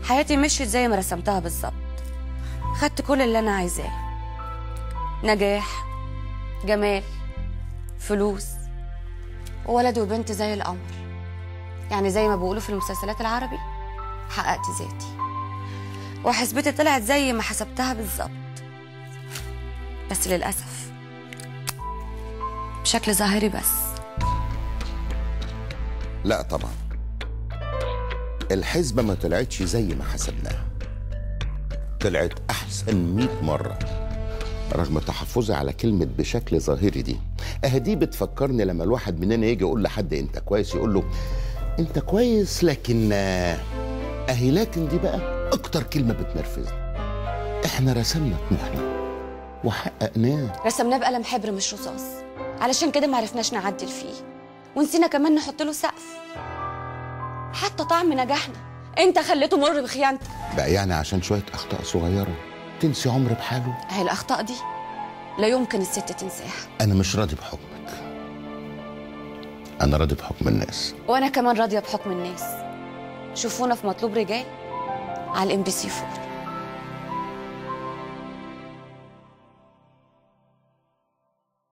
حياتي مشيت زي ما رسمتها بالظبط خدت كل اللي انا عايزاه نجاح جمال فلوس وولد وبنت زي القمر يعني زي ما بيقولوا في المسلسلات العربي حققت ذاتي وحسبتي طلعت زي ما حسبتها بالظبط بس للأسف بشكل ظاهري بس لا طبعا الحسبة ما طلعتش زي ما حسبناها طلعت أحسن 100 مرة رغم تحفظي على كلمة بشكل ظاهري دي أهدي بتفكرني لما الواحد مننا يجي يقول لحد أنت كويس يقول له أنت كويس لكن آه، أهي لكن دي بقى أكتر كلمة بتنرفزني إحنا رسمنا طموحنا وحققناه رسمناه بقلم حبر مش رصاص علشان كده معرفناش نعدل فيه ونسينا كمان نحط له سقف حتى طعم نجاحنا انت خليته مر بخيانتك بقى يعني عشان شوية أخطاء صغيرة تنسي عمر بحاله هي الاخطاء دي لا يمكن الست تنساها أنا مش راضي بحكمك أنا راضي بحكم الناس وانا كمان راضيه بحكم الناس شوفونا في مطلوب رجال على الام بي سي 4